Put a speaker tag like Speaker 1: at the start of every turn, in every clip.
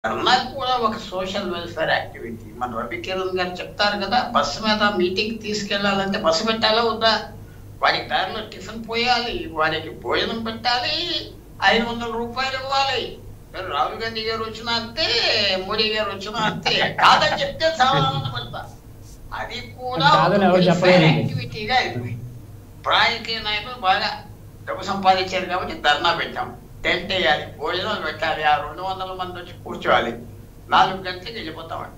Speaker 1: ధర్నాలు కూడా ఒక సోషల్ వెల్ఫేర్ యాక్టివిటీ మన రవి కిరణ్ గారు చెప్తారు కదా బస్సు మీద మీటింగ్ తీసుకెళ్లాలంటే బస్సు పెట్టాలా వద్దా వాడికి దారిలో టిఫిన్ పోయాలి వాడికి భోజనం పెట్టాలి ఐదు వందల రూపాయలు ఇవ్వాలి మరి రాహుల్ గాంధీ గారు వచ్చినా అంతే మోడీ గారు వచ్చినా అంతే కాదని చెప్తే సమాధానం పడతా అది కూడా
Speaker 2: కాదని ఎవరు చెప్పలేదండి.
Speaker 1: యాక్టివిటీగా అయిపోయింది రాజకీయ నాయకులు బాగా డబ్బు సంపాదించారు కాబట్టి ధర్నా పెట్టాం టెంట్ వేయాలి భోజనాలు పెట్టాలి ఆ రెండు వందల మంది వచ్చి కూర్చోవాలి నాలుగు గంటలకు వెళ్ళిపోతామంట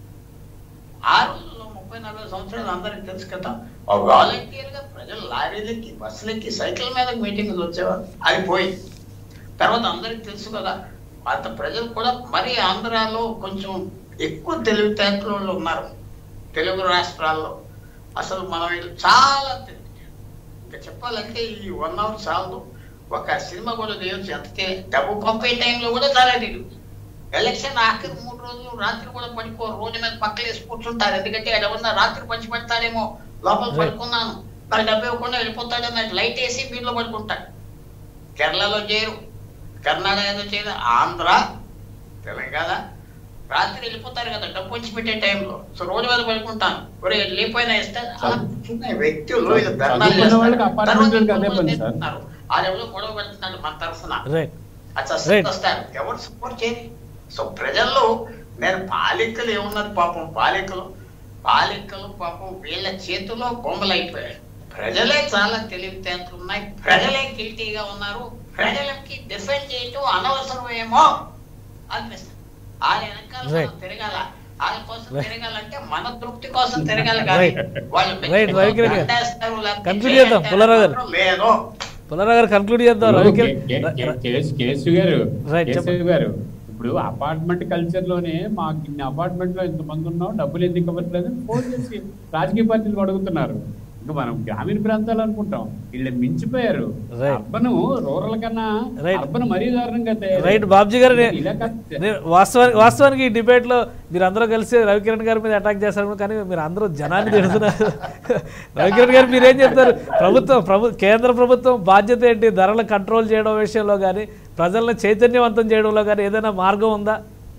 Speaker 1: ఆ రోజుల్లో ముప్పై నలభై సంవత్సరాలు అందరికి తెలుసు కదా వాలంటీర్ గా ప్రజలు లారీలకి బస్సులకి సైకిల్ మీద మీటింగ్లు వచ్చేవారు అది పోయి తర్వాత అందరికి తెలుసు కదా అంత ప్రజలు కూడా మరి ఆంధ్రాలో కొంచెం ఎక్కువ తెలివితేటలు వాళ్ళు ఉన్నారు తెలుగు రాష్ట్రాల్లో అసలు మనం ఇది చాలా తెలివి ఇంకా చెప్పాలంటే ఈ వన్ అవర్ చాలదు ఒక సినిమా కూడా తీయొచ్చు ఎంత తె- డబ్బు పంపే టైంలో కూడా చాలా తెలివి ఎలక్షన్ ఆఖరి మూడు రోజులు రాత్రి కూడా పడుకో రోడ్డు మీద పక్కన వేసి కూర్చుంటారు ఎందుకంటే ఎవరన్నా రాత్రి పంచి పెడతాడేమో లోపల
Speaker 2: Right.
Speaker 1: పడుకున్నాను నాకు డబ్బు ఇవ్వకుండా వెళ్ళిపోతాడని నాకు లైట్ వేసి వీటిలో పడుకుంటాడు కేరళలో చేయరు కర్ణాటకలో చేయరు ఆంధ్ర తెలంగాణ రాత్రి వెళ్ళిపోతారు కదా డబ్బు వచ్చి పెట్టే టైంలో సో రోడ్డు మీద పడుకుంటాను ఒరే లేకపోయినా ఇస్తే అలా కూర్చునే వ్యక్తులు ఇలా ధర్నాలు
Speaker 2: చదువుకున్న వాళ్ళకి
Speaker 1: చేస్తారు.
Speaker 2: apartment
Speaker 1: తర్వాత
Speaker 2: వాళ్ళకి అదే పని సార్.
Speaker 1: చేస్తున్నారు. ఆడెవరో గొడవ పెడుతున్నాడు మన తరఫున
Speaker 3: రైట్
Speaker 1: అచ్చా
Speaker 3: Right.
Speaker 1: వస్తారు ఎవరు సపోర్ట్ చేయరు సో ప్రజల్లో నేను పాలికలు ఏమున్నది పాపం పాలికలు పాలికలు పాపం వీళ్ళ చేతిలో బొమ్మలు అయిపోయారు ప్రజలే చాలా తెలివితేటలు ఉన్నాయి ప్రజలే గిల్టీగా ఉన్నారు ప్రజలకి డిఫెండ్ చేయటం అనవసరమేమో అనిపిస్తుంది ఆయన వెనకాల మనం
Speaker 3: Right.
Speaker 1: తిరగాల ఆయన కోసం
Speaker 3: Right.
Speaker 1: తిరగాలంటే మన తృప్తి కోసం తిరగాలి కానీ
Speaker 3: Right.
Speaker 1: వాళ్ళు
Speaker 3: Right, రవికిరణ్ గారు.
Speaker 1: దండేస్తారు, లేకపోతే
Speaker 3: Conclude చేద్దాం,
Speaker 1: చేయంటారు
Speaker 3: పుల్లారావు గారు.
Speaker 1: మాత్రం లేదు
Speaker 3: పుల్లారావు గారు కన్క్లూడ్ చేద్దాం
Speaker 2: ఇప్పుడు
Speaker 3: రవికి
Speaker 2: కే- కే- కే- కేసు కేసు గారు
Speaker 3: Right,
Speaker 2: కేసు
Speaker 3: చెప్పండి.
Speaker 2: గారు ఇప్పుడు అపార్ట్మెంట్ కల్చర్ లోనే మాకు ఇన్ని అపార్ట్మెంట్ లో ఇంతమంది ఉన్నాం డబ్బులు ఎందుకు ఇవ్వట్లేదు అని ఫోన్ చేసి రాజకీయ పార్టీలు అడుగుతున్నారు ఇంకా మనం గ్రామీణ ప్రాంతాలు అనుకుంటాం వీళ్ళు మించిపోయారు
Speaker 3: Right.
Speaker 2: అర్బన్ రూరల్ కన్నా
Speaker 3: Right.
Speaker 2: అర్బన్ మరీ దారుణంగా తయారయ్యారు.
Speaker 3: రైట్ బాబ్జీ గారు నే-
Speaker 2: ఇలా కాదు.
Speaker 3: నేను వాస్తవానికి వాస్తవానికి ఈ డిబేట్ లో మీరు అందరూ కలిసి రవికిరణ్ గారి మీద అటాక్ చేస్తారు కానీ మీరు అందరూ జనాన్ని తిడుతున్నారు రవికిరణ్ గారు మీరేం చెప్తారు ప్రభుత్వం ప్రభు కేంద్ర ప్రభుత్వం బాధ్యత ఏంటి ధరలు కంట్రోల్ చేయడం విషయంలో కానీ ప్రజలను చైతన్యవంతం చేయడంలో కానీ ఏదైనా మార్గం ఉందా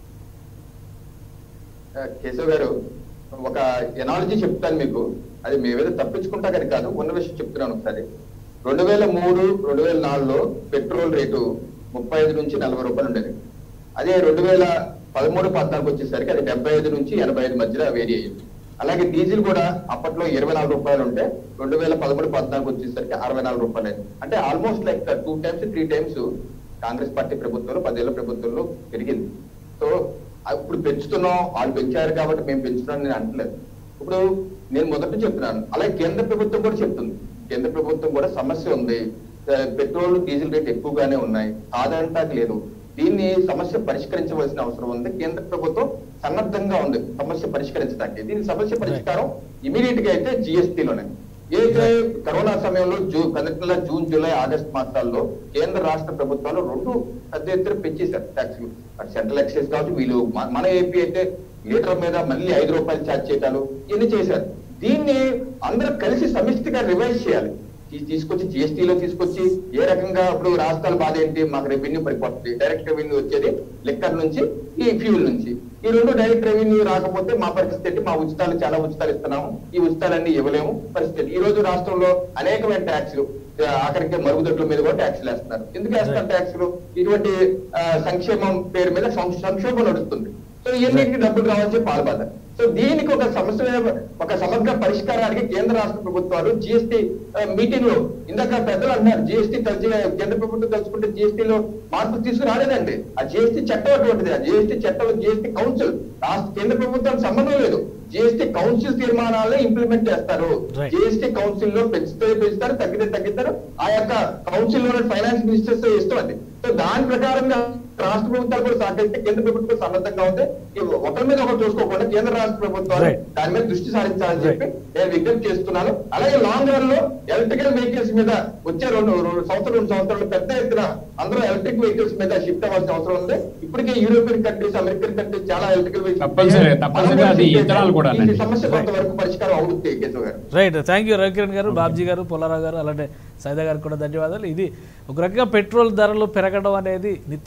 Speaker 4: కేశవ్ గారు ఒక ఎనాలజీ చెప్తాను మీకు అది మేమేదో తప్పించుకుంటా కానీ కాదు ఉన్న విషయం చెప్తున్నాను ఒకసారి రెండు వేల మూడు రెండు వేల నాలుగులో పెట్రోల్ రేటు ముప్పై ఐదు నుంచి నలభై రూపాయలు ఉండేది అదే రెండు వేల పదమూడు పద్నాలుగు వచ్చేసరికి అది డెబ్బై ఐదు నుంచి ఎనభై ఐదు మధ్యలో వేరీ అయ్యింది అలాగే డీజిల్ కూడా అప్పట్లో ఇరవై నాలుగు రూపాయలు ఉంటే రెండు వేల పదమూడు పద్నాలుగు వచ్చేసరికి అరవై నాలుగు రూపాయలు అయింది అంటే almost like two times three times Congress party ప్రభుత్వంలో పదేళ్ల ప్రభుత్వంలో పెరిగింది సో ఆ ఇప్పుడు పెంచుతున్నాం వాళ్ళు పెంచారు కాబట్టి మేము పెంచుతున్నాం నేను అంటలేదు ఇప్పుడు నేను మొదట చెప్తున్నాను అలాగే కేంద్ర ప్రభుత్వం కూడా చెప్తుంది కేంద్ర ప్రభుత్వం కూడా సమస్య ఉంది ఆ, పెట్రోల్ డీజిల్ రేట్ ఎక్కువగానే ఉన్నాయి కాదంటాకి లేదు దీన్ని సమస్య పరిష్కరించవలసిన అవసరం ఉంది కేంద్ర ప్రభుత్వం సన్నద్ధంగా ఉంది సమస్య పరిష్కరించడానికి దీని సమస్య పరిష్కారం ఇమీడియట్ గా అయితే జిఎస్టీలోనే ఏదైతే కరోనా సమయంలో జూ కిందటి నెల జూన్ జూలై ఆగస్ట్ మాసాల్లో కేంద్ర రాష్ట్ర ప్రభుత్వాలు రెండు పెద్ద ఎత్తున పెంచేశారు ట్యాక్స్లు అటు సెంట్రల్ ఎక్సైజ్ కావచ్చు వీళ్ళు మ- మన ఏపీ అయితే లీటర్ మీద మళ్ళీ ఐదు రూపాయలు ఛార్జ్ చేయటాలు ఇవన్నీ చేశారు దీన్ని అందరూ కలిసి సమిష్టిగా రివైజ్ చేయాలి తీ- తీసుకొచ్చి GST లో తీసుకొచ్చి ఏ రకంగా ఇప్పుడు రాష్ట్రాల బాధ ఏంటి మాకు రెవెన్యూ పడిపోతుంది డైరెక్ట్ రెవెన్యూ వచ్చేది లిక్కర్ నుంచి ఈ ఫ్యూల్ నుంచి ఈ రెండు డైరెక్ట్ రెవెన్యూ రాకపోతే మా పరిస్థితి ఏంటి మా ఉచితాలు చాలా ఉచితాలు ఇస్తున్నాము ఈ ఉచితాలన్నీ ఇవ్వలేము పరిస్థితి ఈ రోజు రాష్ట్రంలో అనేకమైన ట్యాక్స్లు ఆఖరికి మరుగుదొడ్ల మీద కూడా ట్యాక్స్లు వేస్తున్నారు ఎందుకు వేస్తారు ట్యాక్స్లు ఇటువంటి ఆ, సంక్షేమం పేరు మీద సం- సంక్షోభం నడుస్తుంది సో ఇవన్నిటికి డబ్బులు రావాల్సి పాల్పడ్డ సో దీనికి ఒక సమస్య మీద ఒక సమగ్ర పరిష్కారానికి కేంద్ర రాష్ట్ర ప్రభుత్వాలు జిఎస్టీ మీటింగ్ లో ఇందాక పెద్దలు అన్నారు జిఎస్టీ కేంద్ర ప్రభుత్వం తలుచుకుంటే GST లో మార్పు తీసుకురాలేదండి ఆ జిఎస్టీ చట్టం అటువంటిది ఆ జిఎస్టీ చట్టం జిఎస్టీ కౌన్సిల్ రాష్ట్ర కేంద్ర ప్రభుత్వానికి సంబంధం లేదు జిఎస్టీ కౌన్సిల్ తీర్మానాలే ఇంప్లిమెంట్ చేస్తారు
Speaker 3: Right.
Speaker 4: జిఎస్టీ కౌన్సిల్ లో పెంచితే పెంచుతారు తగ్గితే తగ్గిస్తారు ఆ యొక్క కౌన్సిల్ లో ఫైనాన్స్ మినిస్టర్స్ ఇష్టం అండి సో దాని ప్రకారంగా రాష్ట్ర ప్రభుత్వాలు కూడా సహకరిస్తే కేంద్ర ప్రభుత్వం సన్నద్ధంగా ఉంది ఈ ఒకరి మీద ఒకరు చూసుకోకుండా కేంద్ర రాష్ట్ర ప్రభుత్వాలు
Speaker 3: Right.
Speaker 4: దాని మీద దృష్టి సారించాలని చెప్పి నేను విజ్ఞప్తి చేస్తున్నాను అలాగే లాంగ్ రన్ లో ఎలక్ట్రికల్ వెహికల్స్ మీద వచ్చే రెండు రెండు సంవత్సరం రెండు సంవత్సరాలు పెద్ద ఎత్తున అందరూ ఎలక్ట్రిక్ వెహికల్స్ మీద షిఫ్ట్ అవ్వాల్సిన అవసరం ఉంది ఇప్పటికే యూరోపియన్ కంట్రీస్ అమెరికన్ కంట్రీస్ చాలా ఎలక్ట్రికల్
Speaker 2: తప్పనిసరి, తప్పనిసరిగా అది ఇతరాలు కూడా
Speaker 4: ఈ
Speaker 2: అనండి.
Speaker 4: సమస్య కొంతవరకు పరిష్కారం అవుతుంది కేశవ్ గారు
Speaker 3: రైట్ థ్యాంక్ యూ రవికిరణ్ గారు బాబ్జీ గారు పుల్లారావు గారు అలానే సైదా గారికి కూడా ధన్యవాదాలు ఇది ఒక రకంగా పెట్రోల్ ధరలు పెరగడం అనేది నిత్యావసరాల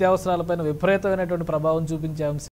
Speaker 3: జీవితాలపైన విపరీతమైనటువంటి ప్రభావం చూపించే అంశం